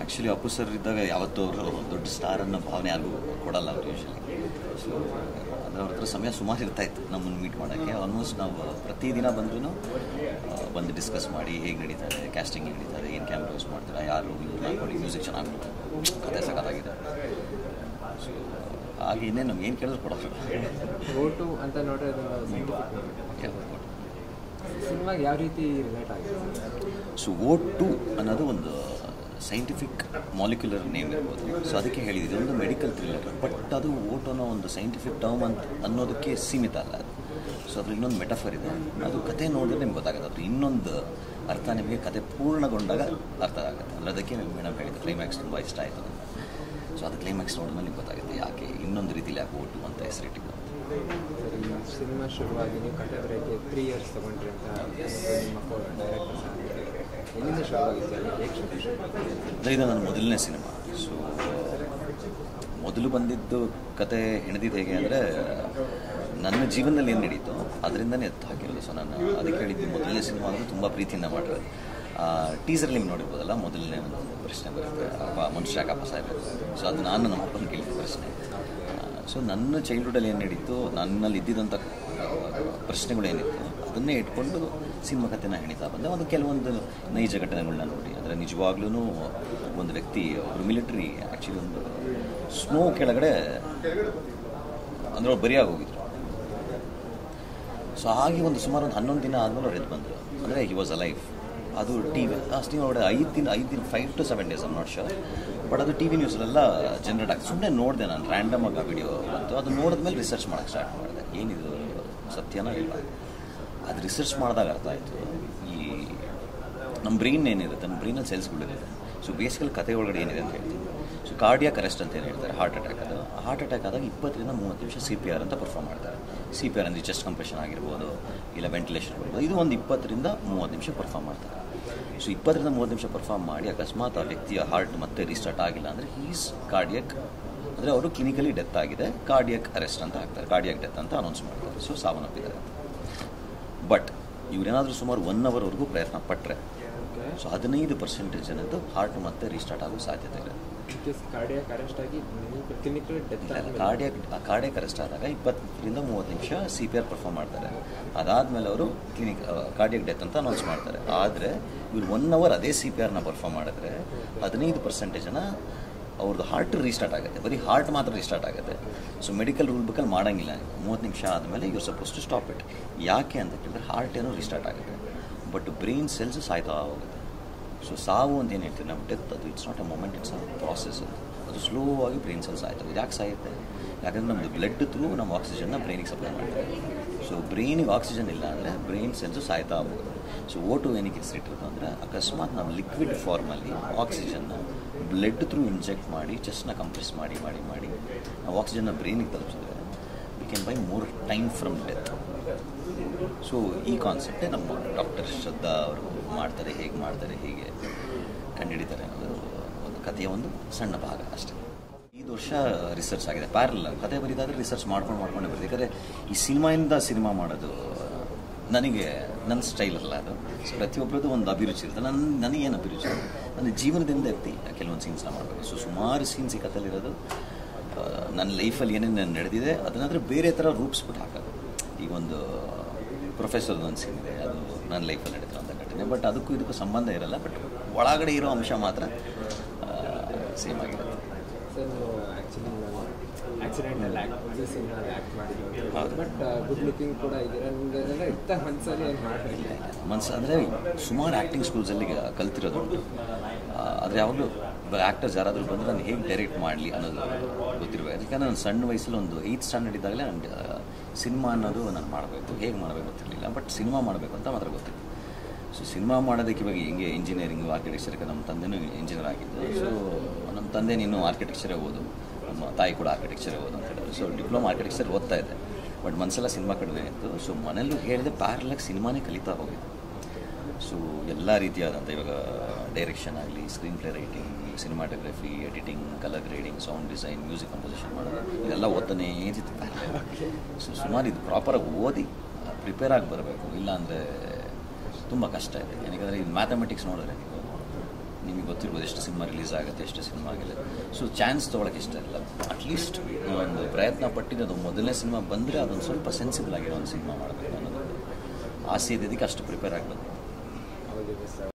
Actually Appu sir ಇದ್ದಾಗ ಯಾವತ್ತೂ ಅವರು ದೊಡ್ಡ ಸ್ಟಾರ್ ಅನ್ನೋ ಭಾವನೆ ಯಾರಿಗೂ ಕೊಡಲ್ಲ ಅವರು ಯೂಶಲಿ ಸೊ ಅಂದರೆ ಅವ್ರ ಹತ್ರ ಸಮಯ ಸುಮಾರು ಇರ್ತಾ ಇತ್ತು ನಮ್ಮನ್ನು ಮೀಟ್ ಮಾಡೋಕ್ಕೆ ಆಲ್ಮೋಸ್ಟ್ ನಾವು ಪ್ರತಿದಿನ ಬಂದ್ರೂ ಬಂದು ಡಿಸ್ಕಸ್ ಮಾಡಿ ಹೇಗೆ ನಡೀತಾರೆ ಕ್ಯಾಸ್ಟಿಂಗ್ ಹೇಗೆ ನಡೀತಾರೆ ಏನು ಕ್ಯಾಮ್ರಾ ಯೂಸ್ ಮಾಡ್ತಾರೆ ಯಾರು ಇವ್ರನ್ನ ನೋಡಿ ಮ್ಯೂಸಿಕ್ ಚೆನ್ನಾಗಿ ಕತೆ ಸಖತ್ತಾಗಿದೆ ಸೊ ಹಾಗೆ ಇನ್ನೇನು ನಮ್ಗೆ ಏನು ಕೇಳಿದ್ರು ಕೊಡೋರು ಓಟು ಅಂತ ನೋಡ್ರೆ ಸಿನಿಮಾಗೆ ಯಾವ ರೀತಿ ರಿಲೇಟ್ ಆಗಿದೆ ಸೊ ಓ ಟು ಅನ್ನೋದು ಒಂದು ಸೈಂಟಿಫಿಕ್ ಮಾಲಿಕ್ಯುಲರ್ ನೇಮ್ ಇರ್ಬೋದು ಸೊ ಅದಕ್ಕೆ ಹೇಳಿದ್ದು ಒಂದು ಮೆಡಿಕಲ್ ಥ್ರಿಲ್ಲರ್ ಬಟ್ ಅದು ಓಟ್ ಅನ್ನೋ ಒಂದು ಸೈಂಟಿಫಿಕ್ ಟರ್ಮ್ ಅಂತ ಅನ್ನೋದಕ್ಕೆ ಸೀಮಿತ ಅಲ್ಲ ಅದು ಸೊ ಅದ್ರ ಇನ್ನೊಂದು ಮೆಟಫರ್ ಇದೆ ಅದು ಕತೆ ನೋಡಿದ್ರೆ ನಿಮ್ಗೆ ಗೊತ್ತಾಗುತ್ತೆ ಅದು ಇನ್ನೊಂದು ಅರ್ಥ ನಿಮಗೆ ಕತೆ ಪೂರ್ಣಗೊಂಡಾಗ ಅರ್ಥ ಆಗುತ್ತೆ ಅಂದರೆ ಅದಕ್ಕೆ ಮೇಡಮ್ ಹೇಳಿದ್ದು ಕ್ಲೈಮ್ಯಾಕ್ಸ್ ತುಂಬ ಇಷ್ಟ ಆಯಿತು ಅಂತ ಸೊ ಅದು ಕ್ಲೈಮ್ಯಾಕ್ಸ್ ನೋಡಿದ್ಮೇಲೆ ನಿಮ್ಗೆ ಗೊತ್ತಾಗುತ್ತೆ ಯಾಕೆ ಇನ್ನೊಂದು ರೀತಿಲಿ ಯಾಕೆ ಓಟು ಅಂತ ಹೆಸರಿಟ್ಟಿದ್ದು ಅಂತ ಸರಿ ಸಿನಿಮಾ ಶುರುವಾಗಿ ನೀವು ಕತೆ ಬರೆಯೋಕ್ಕೆ ತ್ರೀ ಇಯರ್ಸ್ ತೊಗೊಂಡ್ರಿ ಅಂತ ನಿಮ್ಮ ಡೈರೆಕ್ಟರ್ಸ್ ಎಲ್ಲಿಂದ ಶುರುವಾಗಿತ್ತು ಅಲ್ಲಿ ಹೇಗೆ ಶುರು ಶುರು ಅಂದರೆ ಇದು ನನ್ನ ಮೊದಲನೇ ಸಿನಿಮಾ ಸೊ ಮೊದಲು ಬಂದಿದ್ದು ಕತೆ ಹೆಣೆದಿದ್ದು ಹೇಗೆ ಅಂದರೆ ನನ್ನ ಜೀವನದಲ್ಲಿ ಏನು ನಡೀತು ಅದರಿಂದನೇ ಎತ್ತು ಹಾಕಿರೋದು ಸೊ ನಾನು ಅದಕ್ಕೆ ಹೇಳಿದ್ದು ಮೊದಲನೇ ಸಿನಿಮಾ ಅಂದರೆ ತುಂಬ ಪ್ರೀತಿಯಿಂದ ಮಾಡಿರೋದು ಟೀಸರ್ ನಿಮ್ಗೆ ನೋಡಿರ್ಬೋದಲ್ಲ ಮೊದಲನೇ ಒಂದು ಪ್ರಶ್ನೆ ಬರುತ್ತೆ ಅಪ್ಪ ಮನುಷ್ಯ ಯಾಕಪ್ಪ ಸಾಯ್ಬೇಕು ಸೊ ಅದು ನಾನು ನಮ್ಮ ಅಪ್ಪನ ಕೇಳಿದ ಪ್ರಶ್ನೆ ಸೊ ನನ್ನ ಚೈಲ್ಡ್ಹುಡಲ್ಲಿ ಏನು ನಡೀತು ನನ್ನಲ್ಲಿ ಇದ್ದಿದ್ದಂಥ ಪ್ರಶ್ನೆಗಳೇನಿತ್ತು ಅದನ್ನೇ ಇಟ್ಕೊಂಡು ಸಿನಿಮಾ ಕಥೆನ ಹೆಣಿತಾ ಬಂದೆ ಒಂದು ಕೆಲವೊಂದು ನೈಜ ಘಟನೆಗಳನ್ನ ನೋಡಿ ಅಂದರೆ ನಿಜವಾಗ್ಲೂ ಒಂದು ವ್ಯಕ್ತಿ ಒಬ್ಬರು ಮಿಲಿಟ್ರಿ ಆ್ಯಕ್ಚುಲಿ ಒಂದು ಸ್ನೋ ಕೆಳಗಡೆ ಅಂದರೆ ಅವ್ರು ಬರಿಯಾಗಿ ಹೋಗಿದ್ರು ಸೊ ಹಾಗೆ ಒಂದು ಸುಮಾರು ಒಂದು ಹನ್ನೊಂದು ದಿನ ಆದಮೇಲೆ ಅವ್ರು ಎದ್ದು ಬಂದರು ಅಂದರೆ ಹಿ ವಾಸ್ ಅ ಲೈಫ್ ಅದು ಟಿ ವಿ ಅಷ್ಟು ಒಳಗಡೆ ಐದು ದಿನ ಐದು ದಿನ five to seven days um not sure but ಅದು ಟಿ ವಿ ನ್ಯೂಸಲ್ಲೆಲ್ಲ ಜನರೇಟ್ ಆಗಿ ಸುಮ್ಮನೆ ನೋಡಿದೆ ನಾನು ರ್ಯಾಂಡಮ್ ಆಗಿ ಆ ವಿಡಿಯೋ ಬಂತು ಅದು ನೋಡಿದ್ಮೇಲೆ ರಿಸರ್ಚ್ ಮಾಡೋಕ್ಕೆ ಸ್ಟಾರ್ಟ್ ಮಾಡಿದೆ ಏನಿದು ಸತ್ಯನೋ ಇಲ್ಲ ಅದು ರಿಸರ್ಚ್ ಮಾಡಿದಾಗ ಅರ್ಥ ಆಯಿತು ಈ ನಮ್ಮ ಬ್ರೈನ್ ಏನಿರುತ್ತೆ ನಮ್ಮ ಬ್ರೈನಲ್ಲಿ ಸೆಲ್ಸ್ಗಳಿರುತ್ತೆ ಸೊ ಬೇಸಿಕಲ್ ಕತೆ ಒಳಗಡೆ ಏನಿದೆ ಅಂತ ಹೇಳ್ತೀನಿ ಸೊ ಕಾರ್ಡಿಯಾಕ್ ಅರೆಸ್ಟ್ ಅಂತ ಏನು ಹೇಳ್ತಾರೆ ಹಾರ್ಟ್ ಅಟ್ಯಾಕ್ ಅದು ಹಾರ್ಟ್ ಅಟ್ಯಾಕ್ ಆದಾಗ ಇಪ್ಪತ್ತರಿಂದ ಮೂವತ್ತು ನಿಮಿಷ ಸಿ ಪಿ ಆರ್ ಅಂತ ಪರ್ಫಾರ್ಮ್ ಮಾಡ್ತಾರೆ ಸಿ ಪಿ ಆರ್ ಅಂದರೆ ಚೆಸ್ಟ್ ಕಂಪ್ರೆಷನ್ ಆಗಿರ್ಬೋದು ಇಲ್ಲ ವೆಂಟಿಲೇಷನ್ ಇರ್ಬೋದು ಇದು ಒಂದು ಇಪ್ಪತ್ತರಿಂದ ಮೂವತ್ತು ನಿಮಿಷ ಪರ್ಫಾರ್ಮ್ ಮಾಡ್ತಾರೆ ಸೊ ಇಪ್ಪತ್ತರಿಂದ ಮೂವತ್ತು ನಿಮಿಷ ಪರ್ಫಾರ್ಮ್ ಮಾಡಿ ಅಕಸ್ಮಾತ್ ಆ ವ್ಯಕ್ತಿಯ ಹಾರ್ಟ್ ಮತ್ತೆ ರೀಸ್ಟಾರ್ಟ್ ಆಗಿಲ್ಲ ಅಂದರೆ ಹೀಸ್ ಕಾರ್ಡಿಯಕ್ ಅಂದರೆ ಅವರು ಕ್ಲಿನಿಕಲಿ ಡೆತ್ ಆಗಿದೆ ಕಾರ್ಡಿಯಕ್ ಅರೆಸ್ಟ್ ಅಂತ ಹಾಕ್ತಾರೆ ಕಾರ್ಡಿಯಕ್ ಡೆತ್ ಅಂತ ಅನೌನ್ಸ್ ಮಾಡ್ತಾರೆ ಸೊ ಸಾವನ್ನಪ್ಪಿದ್ದಾರೆ ಬಟ್ ಇವರೇನಾದರೂ ಸುಮಾರು ಒನ್ ಅವರ್ವರೆಗೂ ಪ್ರಯತ್ನ ಪಟ್ಟರೆ ಸೊ ಹದಿನೈದು ಪರ್ಸೆಂಟೇಜ್ ಅನ್ನೋದು ಹಾರ್ಟ್ ಮತ್ತೆ ರೀಸ್ಟಾರ್ಟ್ ಆಗೋ ಸಾಧ್ಯತೆ ಇದೆ ಕಾರ್ಡಿಯಾಕ್ ಅರೆಸ್ಟ್ ಆಗಿ clinical death cardiac cardiac arrest ಆದಾಗ ಇಪ್ಪತ್ತರಿಂದ ಮೂವತ್ತು ನಿಮಿಷ ಸಿ ಪಿ ಆರ್ ಪರ್ಫಾರ್ಮ್ ಮಾಡ್ತಾರೆ ಅದಾದಮೇಲೆ ಅವರು ಕ್ಲಿನಿಕ್ ಕಾರ್ಡಿಯಾಕ್ ಡೆತ್ ಅಂತ ಅನೌನ್ಸ್ ಮಾಡ್ತಾರೆ ಆದರೆ ಇವ್ರು ಒನ್ ಅವರ್ ಅದೇ ಸಿ ಪಿ ಆರ್ನ ಪರ್ಫಾರ್ಮ್ ಮಾಡಿದ್ರೆ ಹದಿನೈದು ಪರ್ಸೆಂಟೇಜನ ಅವ್ರದ್ದು ಹಾರ್ಟ್ ರೀಸ್ಟಾರ್ಟ್ ಆಗುತ್ತೆ ಬರೀ ಹಾರ್ಟ್ ಮಾತ್ರ ರೀಸ್ಟಾರ್ಟ್ ಆಗುತ್ತೆ ಸೊ ಮೆಡಿಕಲ್ ರೂಲ್ ಬುಕ್ಕಲ್ಲಿ ಮಾಡಂಗಿಲ್ಲ ಮೂವತ್ತು ನಿಮಿಷ ಆದಮೇಲೆ ಇವ್ರು ಸಪೋಸ್ ಟು ಸ್ಟಾಪ್ ಇಟ್ ಯಾಕೆ ಅಂತ ಕೇಳಿದ್ರೆ ಹಾರ್ಟ್ ಏನೋ ರೀಸ್ಟಾರ್ಟ್ ಆಗುತ್ತೆ ಬಟ್ ಬ್ರೈನ್ ಸೆಲ್ಸ್ ಸಾಯ್ತಾ ಹೋಗುತ್ತೆ ಸೊ ಸಾವು ಅಂತ ಏನು ಹೇಳ್ತೀವಿ ನಾವು ಡೆತ್ ಅದು it's not a moment it's a process ಅದು ಅದು ಸ್ಲೋ ಆಗಿ ಬ್ರೈನ್ ಸೆಲ್ಸ್ ಆಯ್ತವೆ ಯಾಕೆ ಸಾಯುತ್ತೆ ಯಾಕಂದರೆ ನಮ್ಮದು ಬ್ಲಡ್ ಥ್ರೂ ನಮ್ಮ ಆಕ್ಸಿಜನ್ನ ಬ್ರೈನಿಗೆ ಸಪ್ಲೈ ಮಾಡ್ತಾರೆ ಸೊ ಬ್ರೈನಿಗೆ ಆಕ್ಸಿಜನ್ ಇಲ್ಲ ಅಂದರೆ ಬ್ರೈನ್ ಸೆಲ್ಸು ಸಾಯ್ತಾ ಹೋಗುತ್ತೆ ಸೊ ಓಟು ಏನಕ್ಕೆ ಹೆಸರಿಟ್ಟಿರೋದು ಅಂದರೆ ಅಕಸ್ಮಾತ್ ನಾವು ಲಿಕ್ವಿಡ್ ಫಾರ್ಮಲ್ಲಿ ಆಕ್ಸಿಜನ್ನ ಬ್ಲಡ್ ಥ್ರೂ ಇಂಜೆಕ್ಟ್ ಮಾಡಿ ಚೆಸ್ಟ್ನ ಕಂಪ್ರೆಸ್ ಮಾಡಿ ಮಾಡಿ ಮಾಡಿ ನಾವು ಆಕ್ಸಿಜನ್ನ ಬ್ರೈನಿಗೆ ತಲುಪಿಸಿದ್ರೆ we can buy more time from death so ಈ ಕಾನ್ಸೆಪ್ಟೇ ನಮ್ಮ ಡಾಕ್ಟರ್ ಶ್ರದ್ಧಾ ಅವರು ಮಾಡ್ತಾರೆ ಹೇಗೆ ಮಾಡ್ತಾರೆ ಹೇಗೆ ಕಂಡುಹಿಡಿತಾರೆ ಅನ್ನೋದು ಒಂದು ಕಥೆಯ ಒಂದು ಸಣ್ಣ ಭಾಗ ಅಷ್ಟೇ ಐದು ವರ್ಷ ರಿಸರ್ಚ್ ಆಗಿದೆ ಪ್ಯಾರಲ್ ಕತೆ ಬರೀದಾದ್ರೆ ರಿಸರ್ಚ್ ಮಾಡ್ಕೊಂಡು ಮಾಡ್ಕೊಂಡೆ ಬರೀ ಯಾಕಂದರೆ ಈ ಸಿನಿಮಾಯಿಂದ ಸಿನಿಮಾ ಮಾಡೋದು ನನಗೆ ನನ್ನ ಸ್ಟೈಲ್ ಅಲ್ಲ ಅದು ಸೊ ಪ್ರತಿಯೊಬ್ಬರದ್ದು ಒಂದು ಅಭಿರುಚಿ ಇರುತ್ತೆ ನನ್ನ ನನಗೇನು ಅಭಿರುಚಿ ನನ್ನ ಜೀವನದಿಂದ ಎತ್ತಿ ಕೆಲವೊಂದು ಸೀನ್ಸ್ನ ಮಾಡಬೇಕು ಸೊ ಸುಮಾರು ಸೀನ್ಸ್ ಈ ಕಥೆಲಿರೋದು ಆ, ನನ್ನ ಲೈಫಲ್ಲಿ ಏನೇನು ನಡೆದಿದೆ ಅದನ್ನಾದರೆ ಬೇರೆ ಥರ ರೂಪಿಸ್ಬಿಟ್ಟು ಹಾಕೋದು ಈಗ ಒಂದು ಪ್ರೊಫೆಸರ್ದು ಒಂದು ಸೀನ್ ಇದೆ ಅದು ನನ್ನ ಲೈಫಲ್ಲಿ ನಡೆದಿರೋಂಥ ಘಟನೆ ಬಟ್ ಅದಕ್ಕೂ ಇದಕ್ಕೂ ಸಂಬಂಧ ಇರಲ್ಲ ಬಟ್ ಒಳಗಡೆ ಇರೋ ಅಂಶ ಮಾತ್ರ ಸೇಮ್ ಆಗಿರುತ್ತೆ ಸರ್ ನೀವು ಆ್ಯಕ್ಚುಲಿ ನಾನು ಆಕ್ಸಿಡೆಂಟಲ್ಲಿ ಆ್ಯಕ್ಟ್ ಸೀನಲ್ಲಿ ಆ್ಯಕ್ಟ್ ಮಾಡಿದ್ದು ಹೌದು. ಬಟ್ ಗುಡ್ ಲುಕಿಂಗ್ ಕೂಡ ಇದ್ದೀರಾ ನಿಮ್ಗೆ ಎಲ್ಲ ಇತ್ತ ಮನಸ್ಸಲ್ಲಿ ಏನು ಮಾಡಲಿಲ್ಲ ಮನ್ಸು ಅಂದರೆ ಸುಮಾರು ಆ್ಯಕ್ಟಿಂಗ್ ಸ್ಕೂಲ್ಸಲ್ಲಿ ಕಲ್ತಿರೋದುಂಟು ಆದರೆ ಯಾವಾಗಲೂ ಆ್ಯಕ್ಟರ್ಸ್ ಯಾರಾದರೂ ಬಂದರೆ ನಾನು ಹೇಗೆ ಡೈರೆಕ್ಟ್ ಮಾಡಲಿ ಅನ್ನೋದು ಗೊತ್ತಿರಬೇಕು ಯಾಕಂದರೆ ನಾನು ಸಣ್ಣ ವಯಸ್ಸಲ್ಲಿ ಒಂದು ಏಯ್ತ್ ಸ್ಟ್ಯಾಂಡರ್ಡ್ ಇದ್ದಾಗಲೇ ನಾನು ಸಿನಿಮಾ ಅನ್ನೋದು ನಾನು ಮಾಡಬೇಕು ಹೇಗೆ ಮಾಡಬೇಕು ಗೊತ್ತಿರಲಿಲ್ಲ ಬಟ್ ಸಿನಿಮಾ ಮಾಡಬೇಕು ಅಂತ ಮಾತ್ರ ಗೊತ್ತಿತ್ತು ಸೊ ಸಿನಿಮಾ ಮಾಡೋದಕ್ಕೆ ಇವಾಗ ಹಿಂಗೆ ಇಂಜಿನಿಯರಿಂಗು ಆರ್ಕಿಟೆಕ್ಚರ್ಗೆ ನಮ್ಮ ತಂದೆನೂ ಇಂಜಿನಿಯರ್ ಆಗಿದ್ದು ಸೊ ನಮ್ಮ ತಂದೆ ನೀನು ಆರ್ಕಿಟೆಕ್ಚರೇ ಓದು ನಮ್ಮ ತಾಯಿ ಕೂಡ ಆರ್ಕಿಟೆಕ್ಚರೇ ಓದು ಅಂತ ಹೇಳಿದ್ರು ಸೊ ಡಿಪ್ಲೊಮಾ ಆರ್ಕಿಟೆಕ್ಚರ್ ಓದ್ತಾ ಇದ್ದೆ ಬಟ್ ಮನಸ್ಸೆಲ್ಲ ಸಿನಿಮಾ ಕಡಿಮೆ ಇತ್ತು ಸೊ ಮನೇಲೂ ಹೇಳಿದೆ ಪ್ಯಾರಲಾಗಿ ಸಿನಿಮಾನೇ ಕಲಿತಾ ಹೋಗಿದ್ದು ಸೊ ಎಲ್ಲ ರೀತಿಯಾದಂಥ ಇವಾಗ ಡೈರೆಕ್ಷನ್ ಆಗಲಿ screenplay writing cinematography editing colour grading sound design music composition ಮಾಡೋದು ಇದೆಲ್ಲ ಓದ್ತಾನೇ ಇದ್ದಿತ್ತು ಸೊ ಸುಮಾರು ಇದು ಪ್ರಾಪರಾಗಿ ಓದಿ ಪ್ರಿಪೇರ್ ಆಗಿ ಬರಬೇಕು ಇಲ್ಲಾಂದರೆ ತುಂಬ ಕಷ್ಟ ಇದೆ ಯಾಕಂದರೆ ಇದು ಮ್ಯಾಥಮೆಟಿಕ್ಸ್ ನೋಡಿದ್ರೆ ನೀವು ನಿಮಗೆ ಗೊತ್ತಿರ್ಬೋದು ಎಷ್ಟು ಸಿನಿಮಾ ರಿಲೀಸ್ ಆಗುತ್ತೆ ಎಷ್ಟು ಸಿನಿಮಾ ಆಗಿದೆ ಸೊ ಚಾನ್ಸ್ ತೊಗೊಳಕ್ಕೆ ಇಷ್ಟ ಇಲ್ಲ ಅಟ್ಲೀಸ್ಟ್ ಒಂದು ಪ್ರಯತ್ನ ಪಟ್ಟಿದ್ದು ಅದು ಮೊದಲನೇ ಸಿನಿಮಾ ಬಂದರೆ ಅದೊಂದು ಸ್ವಲ್ಪ ಸೆನ್ಸಿಬಲ್ ಆಗಿರೋ ಒಂದು ಸಿನಿಮಾ ಮಾಡಬೇಕು ಅನ್ನೋದು ಆಸೆ ಇದ್ದಿದ್ದಕ್ಕೆ ಅಷ್ಟು ಪ್ರಿಪೇರ್ ಆಗಬೇಕು ಹೌದು ಸರ್